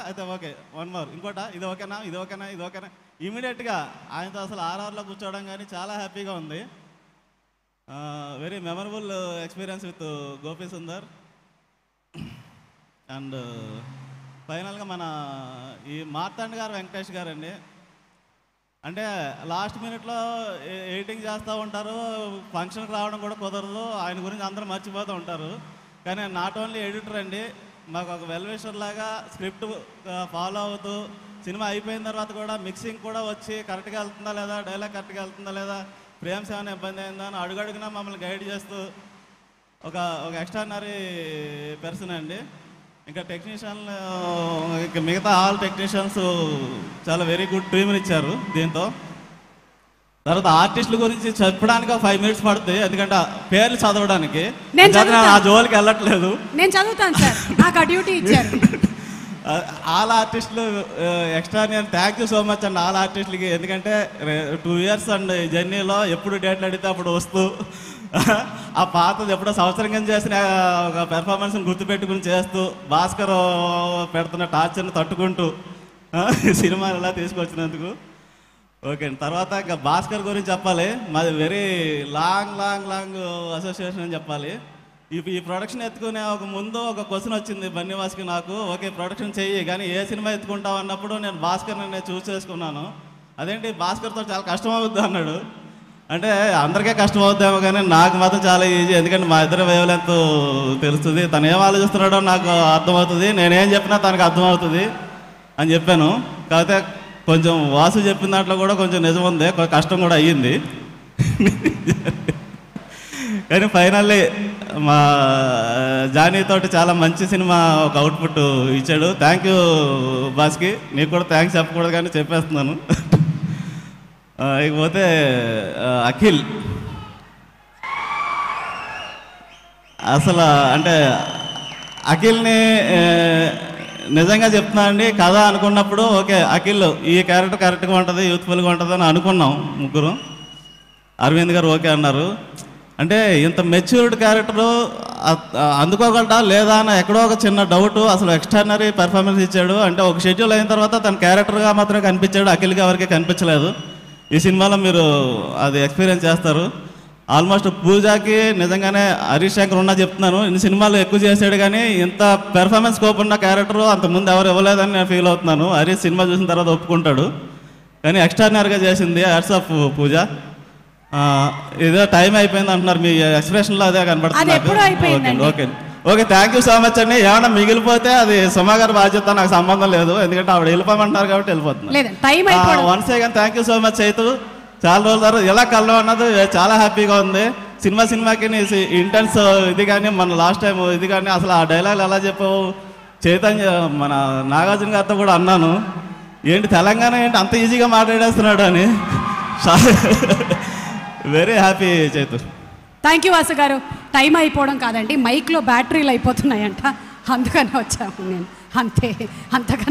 అయితే okay one more ఇంకోట ఇది ఓకేనా ఇది ఓకేనా ఇది ఓకేనా ఇమీడియట్గా ఆయనతో అసలు ఆర్ఆర్లో కూర్చోవడం కానీ చాలా హ్యాపీగా ఉంది very memorable experience with Gopi Sundar and ఫైనల్గా మన ఈ మార్తాండ్ గారు వెంకటేష్ గారు అండి అంటే లాస్ట్ మినిట్లో ఎడిటింగ్ చేస్తూ ఉంటారు ఫంక్షన్కి రావడం కూడా కుదరదు ఆయన గురించి అందరూ మర్చిపోతూ ఉంటారు కానీ నాట్ ఓన్లీ ఎడిటర్ అండి మాకు ఒక వెల్విషర్ లాగా స్క్రిప్ట్ ఫాలో అవుతూ సినిమా అయిపోయిన తర్వాత కూడా మిక్సింగ్ కూడా వచ్చి కరెక్ట్గా వెళ్తుందా లేదా డైలాగ్ కరెక్ట్గా వెళ్తుందా లేదా ఫ్రేమ్స్ ఏమైనా ఇబ్బంది అయిందా అని అడుగడుగునా మమ్మల్ని గైడ్ చేస్తూ ఒక ఒక ఎక్స్ట్రానరీ పర్సన్ అండి ఇంకా టెక్నీషియన్లు ఇంకా మిగతా ఆల్ టెక్నీషియన్స్ చాలా వెరీ గుడ్ టీమ్ని ఇచ్చారు దీంతో తర్వాత ఆర్టిస్టుల గురించి చెప్పడానికి ఒక ఫైవ్ మినిట్స్ పడుతుంది ఎందుకంటే ఆ పేర్లు చదవడానికి నేను అందుకని చదువుతా. ఆ జోలికి వెళ్ళట్లేదు నేను చదువుతాను సార్ నాకు ఆ డ్యూటీ ఇచ్చారు ఆల్ ఆర్టిస్టులు ఎక్స్ట్రా నేను థ్యాంక్ యూ సో మచ్ అండి ఆల్ ఆర్టిస్టులకి ఎందుకంటే టూ ఇయర్స్ అండ్ జర్నీలో ఎప్పుడు డేట్లు అడిగితే అప్పుడు వస్తూ ఆ పాతది ఎప్పుడో సంవత్సరం కింద చేసిన ఒక పెర్ఫార్మెన్స్ని గుర్తుపెట్టుకుని చేస్తూ భాస్కర్ పెడుతున్న టార్చర్ని తట్టుకుంటూ ఆ, సినిమాని ఎలా తీసుకొచ్చినందుకు ఓకే అండి తర్వాత ఇంకా భాస్కర్ గురించి చెప్పాలి మాది very long long long association అని చెప్పాలి ఈ ఈ ప్రొడక్షన్ ఎత్తుకునే ఒక ముందు ఒక క్వశ్చన్ వచ్చింది బన్నీవాస్కి నాకు ఓకే ప్రొడక్షన్ చెయ్యి కానీ ఏ సినిమా ఎత్తుకుంటావు అన్నప్పుడు నేను భాస్కర్ని నేను చూస్ చేసుకున్నాను అదేంటి భాస్కర్తో చాలా కష్టం అవుద్ది అన్నాడు అంటే అందరికీ కష్టం అవుద్దేమో కానీ నాకు మాత్రం చాలా ఈజీ ఎందుకంటే మా ఇద్దరు వేవలెంత తెలుస్తుంది తను ఏం ఆలోచిస్తున్నాడో నాకు అర్థమవుతుంది నేనేం చెప్పినా తనకు అర్థమవుతుంది అని చెప్పాను కాకపోతే కొంచెం వాసు చెప్పిన దాంట్లో కూడా కొంచెం నిజం ఉంది కొంచెం కష్టం కూడా అయ్యింది కానీ ఫైనల్లీ మా జానీ తోటి చాలా మంచి సినిమా ఒక అవుట్పుట్ ఇచ్చాడు థ్యాంక్ యూ బాస్కి నీకు కూడా థ్యాంక్స్ చెప్పకూడదు కానీ చెప్పేస్తున్నాను ఆ, ఇకపోతే ఆ, అఖిల్ అసలు అంటే అఖిల్ని ఆ, నిజంగా చెప్తున్నా అండి కథ అనుకున్నప్పుడు ఓకే అఖిల్ ఈ క్యారెక్టర్ కరెక్ట్గా ఉంటుంది యూత్ఫుల్గా ఉంటుంది అని అనుకున్నాం ముగ్గురు అరవింద్ గారు ఓకే అన్నారు అంటే ఇంత మెచ్యూర్డ్ క్యారెక్టరు అందుకోగలటా లేదా అని ఎక్కడో ఒక చిన్న డౌట్ అసలు ఎక్స్టర్నరీ పెర్ఫార్మెన్స్ ఇచ్చాడు అంటే ఒక షెడ్యూల్ అయిన తర్వాత తన క్యారెక్టర్గా మాత్రమే కనిపించాడు అఖిల్గా ఎవరికి కనిపించలేదు ఈ సినిమాలో మీరు అది ఎక్స్పీరియన్స్ చేస్తారు ఆల్మోస్ట్ పూజాకి నిజంగానే హరీష్ శంకర్ ఉన్నా చెప్తున్నాను ఇన్ని సినిమాలు ఎక్కువ చేశాడు కానీ ఇంత పెర్ఫార్మెన్స్ స్కోప్ ఉన్న క్యారెక్టర్ అంత ముందు ఎవరు ఇవ్వలేదని నేను ఫీల్ అవుతున్నాను హరీష్ సినిమా చూసిన తర్వాత ఒప్పుకుంటాడు కానీ ఎక్స్ట్రాడినరీగా చేసింది హ్యాట్స్ ఆఫ్ పూజ ఆ, ఏదో టైం అయిపోయింది అంటున్నారు మీ ఎక్స్ప్రెషన్లో అదే కనబడుతుంది అది నాకు. ఎప్పుడో అయిపోయిందండి. Okay okay thank you so much అండి ఏమైనా మిగిలిపోతే అది సుమా గారి బాధ్యత నాకు సంబంధం లేదు ఎందుకంటే ఆవిడ వెళ్ళిపోమంటారు కాబట్టి వెళ్ళిపోతున్నా లేదు టైం అయిపోవడం once again thank you so much Chaitu చాలా రోజుల తర్వాత ఎలా కలవ అన్నది చాలా హ్యాపీగా ఉంది సినిమా సినిమాకి నీ ఇంటెన్స్ ఇది కానీ మన లాస్ట్ టైం ఇది కానీ అసలు ఆ డైలాగ్ ఎలా చెప్పావు చైతన్య మన నాగార్జున గారితో కూడా అన్నాను ఏంటి తెలంగాణ ఏంటి అంత ఈజీగా మాట్లాడేస్తున్నాడు అని very happy Chaitu thank you Vasu garu time అయిపోవడం కాదండి మైక్లో బ్యాటరీలు అయిపోతున్నాయంట అందుకని వచ్చాము నేను అంతే అంతకన్నా